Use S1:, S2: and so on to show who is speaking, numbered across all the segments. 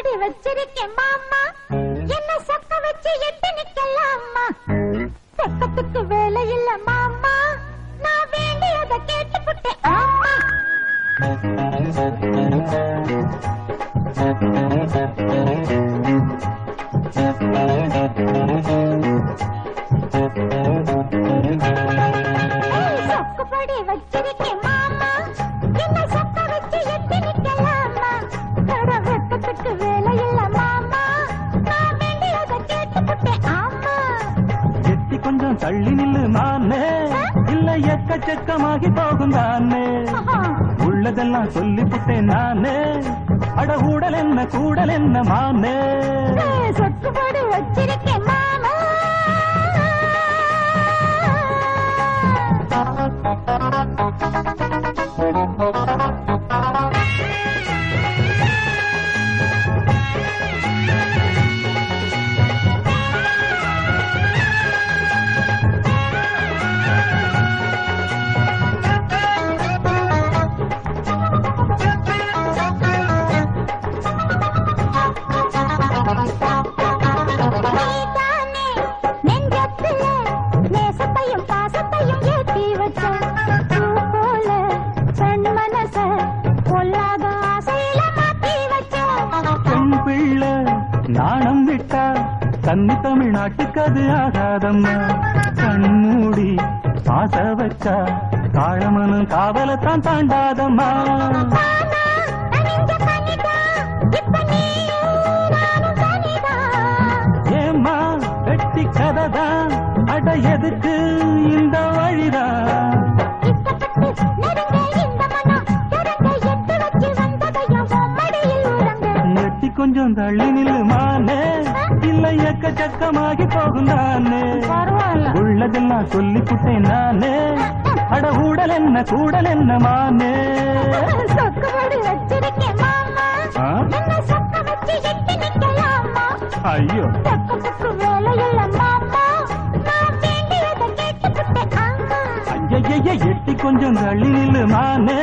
S1: சொக்குபடி வச்சிருக்கேன் மாமா என்ன சொக்க வச்சு எட்டு நிக்கலாமா சொக்கத்துக்கு வேலை இல்ல மாமா நான் வேண்டியதை கேட்டுப்புட்டேன் ஆமா ஏய், சொக்குபடி வச்சிருக்கேன் மாமா என்ன சொக்க வச்சு எட்டு நிக்கலாமா தட வெக்கத்துக்கு வேலை இல்ல மாமா நான் வேண்டியதை கேட்டுப்புட்டேன் ஆமா
S2: எட்டி கொஞ்சம் தள்ளி நில்லு மானே இல்ல எக்கச்சக்கமாகி போகும் தானே
S1: ஆஹா.
S2: உள்ளதெல்லாம் சொல்லிப்புட்டேன் நானே அட ஊடல் என்ன கூடல் என்ன மானே
S1: ஏய், சொக்குபடி வச்சிருக்கேன் மாமா நீதானே நெஞ்சத்துல நேசத்தையும் பாசத்தையும் ஏத்தி வச்ச பூ போல பெண் மனச பொல்லாத ஆசையில மாத்தி வச்ச
S2: பெண் பிள்ளை நாணம் விட்டா கன்னி தமிழ்நாட்டுக்கு அது ஆகாதம்மா கண்மூடி ஆச வச்சா காழமனு காவலத்தான் தாண்டாதம்மா
S1: நானா நனைஞ்ச பனிதா இப்ப நீயும் நானும் தனிதான்
S2: ஏம்மா வெட்டி கதைதான் அட எதுக்கு இந்த வழிதான்
S1: இஷ்டப்பட்டு நெருங்க இந்த மனம் திறங்க எட்டு வச்சு வந்ததையும் உன் மடியில் உறங்க
S2: நெட்டி கொஞ்சம் தள்ளி நில்லு மானே இல்ல எக்கச்சக்கமாகி போகும் தானே
S1: பரவாயில்ல
S2: உள்ளதெல்லாம் சொல்லி புட்டேன் நானே அட ஊடல் என்ன கூடல் என்ன மானே
S1: சொக்குபடி வச்சிருக்கேன் மாமா
S2: ஆ?
S1: என்ன சொக்க வச்சு எட்டு நிக்கலாமா
S2: ஐயோ
S1: சொக்கத்துக்கு வேலை இல்ல மாமா நான் வேண்டியதை கேட்டுப்புட்டேன் ஆமா
S2: ஐயய்ய எட்டி கொஞ்சம் தள்ளி நில்லு மானே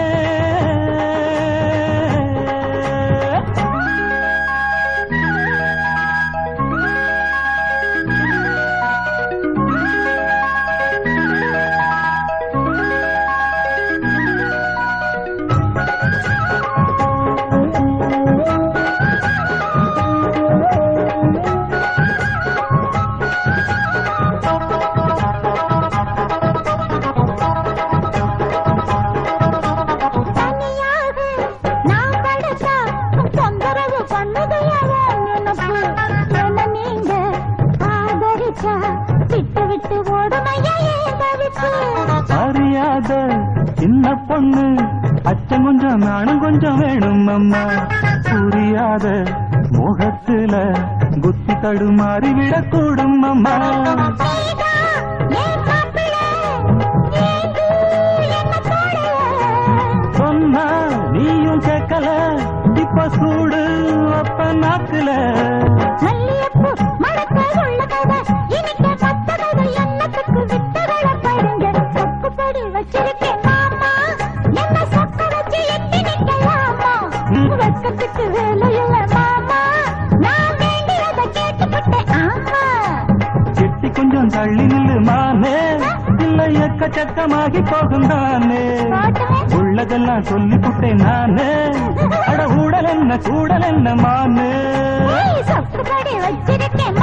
S1: தனியாக நான் படுத்தா தொந்தரவு பண்ணுதையா நினப்பு என்ன நீங்க ஆதரிச்சா விட்டு விட்டு ஓடுமையா ஏன் தவிப்பு
S2: அறியாத சின்ன பொண்ணு அச்சம் கொஞ்சம் நானும் கொஞ்சம் வேணும் அம்மா புரியாத முகத்துல புத்தி தடுமாறி விடக்கூடும் அம்மா
S1: நீதா, என் மாப்பிள்ளை, நீங்கு என்ன தோழ.
S2: சொன்னா நீயும் கேட்கல இப்ப சூடு அப்ப நாக்குல
S1: மல்லிகைப்பூ மணக்க உள்ள கதை, இனிக்க பத்த கதை, எண்ணத்துக்கு வித்தகளை படுங்க. சொக்குப்படி வச்சிருக்கேன் மாமா, என்ன சொக்க வச்சு எட்டி நிக்கலாமா? வெட்கத்துக்கு வேலை இல்ல மாமா, நான் வேண்டியதை கேட்டுப்புட்டேன் ஆமா.
S2: எட்டி கொஞ்சம் தள்ளி நில்லு மானே இல்ல எக்கச்சக்கமாகி போகும் தானே
S1: காட்டுமே.
S2: உள்ளதெல்லாம் சொல்லி புட்டேன் நானே அட ஊடல் என்ன கூடல் என்ன மானே
S1: ஏய், சொக்குப்படி வச்சிருக்கேன்